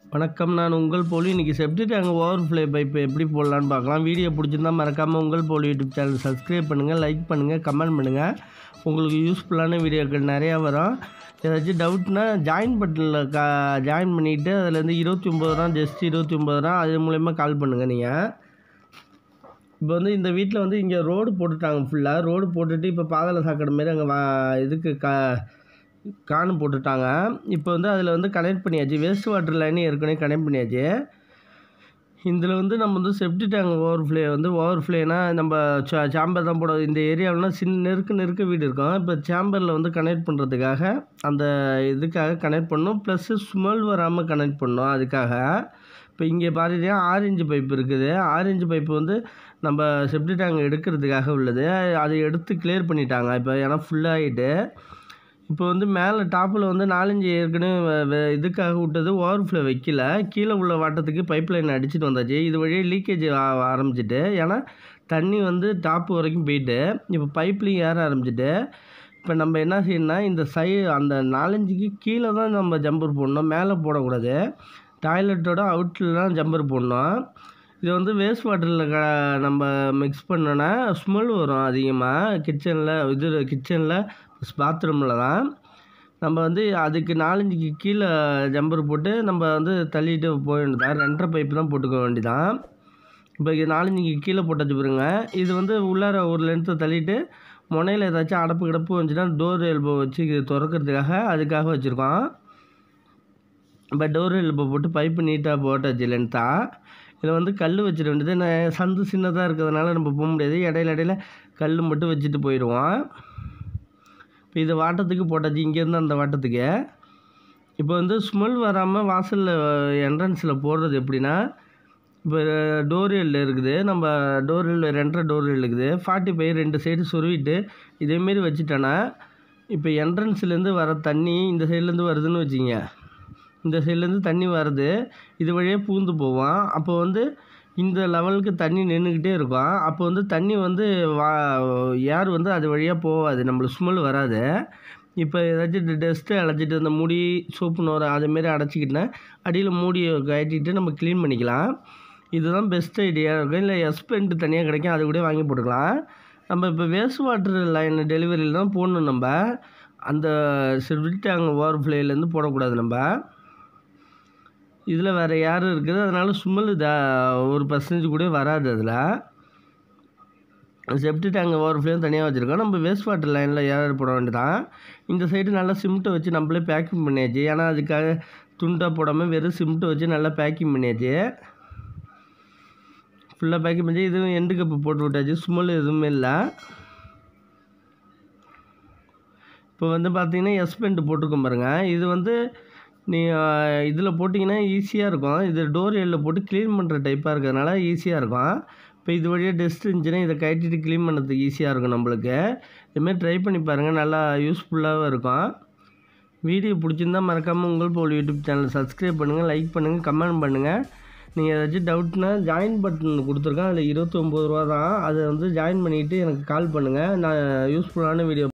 வணக்கம் நான் உங்கள் போலி இன்றைக்கி செப்டி டேங்க் ஓவர்ஃப்ளே பைப் எப்படி போடலான்னு பார்க்கலாம் வீடியோ பிடிச்சிருந்தா மறக்காமல் உங்கள் போலி யூடியூப் சேனல் சப்ஸ்கிரைப் பண்ணுங்கள் லைக் பண்ணுங்கள் கமெண்ட் பண்ணுங்கள் உங்களுக்கு யூஸ்ஃபுல்லான வீடியோக்கள் நிறையா வரும் ஏதாச்சும் டவுட்னா ஜாயின் பட்டனில் கா ஜாயின் பண்ணிவிட்டு அதுலேருந்து இருபத்தி ஒம்பது ரூபா ஜஸ்ட் இருபத்தி ஒம்பது ரூபா அது மூலயமா கால் பண்ணுங்கள் நீங்கள் இப்போ வந்து இந்த வீட்டில் வந்து இங்கே ரோடு போட்டுட்டாங்க ஃபுல்லாக ரோடு போட்டுட்டு இப்போ பாதாள சாக்கடை மாரி அங்கே வா இதுக்கு கா காணு போட்டுட்டாங்க இப்போ வந்து அதில் வந்து கனெக்ட் பண்ணியாச்சு வேஸ்ட் வாட்டர் லைன் ஏற்கனவே கனெக்ட் பண்ணியாச்சு இதில் வந்து நம்ம வந்து செப்டி டேங்க் ஓவர்ஃப்ளே வந்து ஓவர்ஃப்ளேனா நம்ம சா சாம்பர் தான் போட இந்த ஏரியாவிலாம் சின்ன நெருக்க நெருக்க வீடு இருக்கும் இப்போ சாம்பரில் வந்து கனெக்ட் பண்ணுறதுக்காக அந்த இதுக்காக கனெக்ட் பண்ணணும் ப்ளஸ்ஸு ஸ்மெல் வராமல் கனெக்ட் பண்ணணும் அதுக்காக இப்போ இங்கே பார்த்தீங்கன்னா ஆரஞ்சு பைப் இருக்குது ஆரஞ்சு பைப் வந்து நம்ம செப்டி டேங்க் எடுக்கிறதுக்காக உள்ளது அதை எடுத்து கிளியர் பண்ணிட்டாங்க இப்போ ஏன்னா ஃபுல்லாகிட்டு இப்போ வந்து மேலே டாப்பில் வந்து நாலஞ்சு ஏற்கனவே வ- வ- இதுக்காக விட்டது ஓவர்ஃப்ளோ வைக்கல கீழே உள்ள வாட்டத்துக்கு பைப் லைன் அடிச்சிட்டு வந்தாச்சு இது வழியாக லீக்கேஜ் ஆரம்பிச்சிட்டு ஏன்னா தண்ணி வந்து டாப்பு வரைக்கும் போயிட்டு இப்போ பைப்லையும் ஏற ஆரம்பிச்சிட்டு இப்போ நம்ம என்ன செய்யணும்னா இந்த சை அந்த நாலஞ்சுக்கு கீழே தான் நம்ம ஜம்பர் போடணும் மேலே போடக்கூடாது டாய்லெட்டோட அவுட்டில் தான் ஜம்பர் போடணும் இது வந்து வேஸ்ட் வாட்டரில் க நம்ம மிக்ஸ் பண்ணோன்னா ஸ்மெல் வரும் அதிகமாக கிச்சனில் இது கிச்சனில் பாத்ரூமில் தான் நம்ம வந்து அதுக்கு நாலஞ்சுக்கு கீழே ஜம்பர் போட்டு நம்ம வந்து தள்ளிட்டு போக வேண்டியதான் ரெண்டரை பைப்பு தான் போட்டுக்க வேண்டியதான் இப்போ இது நாலஞ்சுக்கு கீழே போட்டாச்சு பாருங்க இது வந்து உள்ளார ஒரு லென்த்தை தள்ளிட்டு முனையில் ஏதாச்சும் அடப்பு கிடப்பு வந்துச்சுன்னா டோர் எல்போ வச்சு இது திறக்கிறதுக்காக அதுக்காக வச்சுருக்கோம் இப்போ டோர் எல்போ போட்டு பைப்பு நீட்டாக போட்டாச்சு லென்த்தாக இதில் வந்து கல் வச்சிட வேண்டியது நான் சந்து சின்னதாக இருக்கிறதுனால நம்ம போக முடியாது இடையில இடையில கல் மட்டும் வச்சுட்டு போயிடுவோம் இப்போ இது வாட்டத்துக்கு போட்டாச்சு இங்கேருந்து அந்த வாட்டத்துக்கு இப்போ வந்து ஸ்மெல் வராமல் வாசலில் என்ட்ரன்ஸில் போடுறது எப்படின்னா இப்போ டோரியல் இருக்குது நம்ம டோரியல் ரெண்டரை டோரியல் இருக்குது ஃபார்ட்டி ஃபைவ் ரெண்டு சைடு சொருவிட்டு இதேமாரி வச்சுட்டோன்னா இப்போ என்ட்ரன்ஸ்லேருந்து வர தண்ணி இந்த சைட்லேருந்து வருதுன்னு வச்சுங்க இந்த சைட்லேருந்து தண்ணி வருது இது வழியாக பூந்து போவோம் அப்போ வந்து இந்த லெவலுக்கு தண்ணி நின்றுக்கிட்டே இருக்கும் அப்போ வந்து தண்ணி வந்து வா ஏர் வந்து அது வழியாக போகாது நம்மளுக்கு ஸ்மெல் வராது இப்போ ஏதாச்சும் டஸ்ட்டு அடைச்சிட்டு அந்த முடி சோப்பு நோரை அதுமாரி அடைச்சிக்கிட்டேன்னா அடியில் மூடியை கட்டிட்டு நம்ம க்ளீன் பண்ணிக்கலாம் இதுதான் பெஸ்ட் ஐடியா இருக்கும் இல்லை எஸ்பெண்ட் தனியாக கிடைக்கும் அது கூட வாங்கி போட்டுக்கலாம் நம்ம இப்போ வேஸ்ட் வாட்டர் லைன் டெலிவரியில் தான் போடணும் நம்ம அந்த சிவிட் அங்கே ஓவர்ஃப்ளேலேருந்து போடக்கூடாது நம்ம இதில் வேறு யாரும் இருக்குது அதனால ஸ்மெல் த ஒரு பர்சன்டேஜ் கூட வராது அதில் செப்டி டேங்க் ஓவர்ஃப்ளேயும் தனியாக வச்சுருக்கோம் நம்ம வேஸ்ட் வாட்டர் லைனில் ஏர் போட வேண்டியதான் இந்த சைடு நல்லா சிமெண்ட்டை வச்சு நம்மளே பேக்கிங் பண்ணியாச்சு ஏன்னா அதுக்காக துண்டாக போடாமல் வெறும் சிமெண்ட்டை வச்சு நல்லா பேக்கிங் பண்ணியாச்சு ஃபுல்லாக பேக்கிங் பண்ணி இதுவும் எண்டு கப்பு போட்டு விட்டாச்சு ஸ்மெல் எதுவுமே இல்லை இப்போ வந்து பார்த்தீங்கன்னா எஸ் பெண்ட் போட்டிருக்கோம் பாருங்கள் இது வந்து நீ இதில் போட்டிங்கன்னா ஈஸியாக இருக்கும் இது டோர் எல்லில் போட்டு க்ளீன் பண்ணுற டைப்பாக இருக்கிறதுனால ஈஸியாக இருக்கும் இப்போ இது வழியாக டஸ்ட் இருந்துச்சுன்னா இதை கட்டிட்டு க்ளீன் பண்ணுறதுக்கு ஈஸியாக இருக்கும் நம்மளுக்கு இதுமாரி ட்ரை பண்ணி பாருங்கள் நல்லா யூஸ்ஃபுல்லாகவும் இருக்கும் வீடியோ பிடிச்சிருந்தா மறக்காமல் உங்கள் போல் யூடியூப் சேனல் சப்ஸ்கிரைப் பண்ணுங்கள் லைக் பண்ணுங்கள் கமெண்ட் பண்ணுங்கள் நீங்கள் ஏதாச்சும் டவுட்னா ஜாயின் பட்டன் கொடுத்துருக்கேன் அதில் இருபத்தொம்பது ரூபா தான் அதை வந்து ஜாயின் பண்ணிவிட்டு எனக்கு கால் பண்ணுங்கள் நான் யூஸ்ஃபுல்லான வீடியோ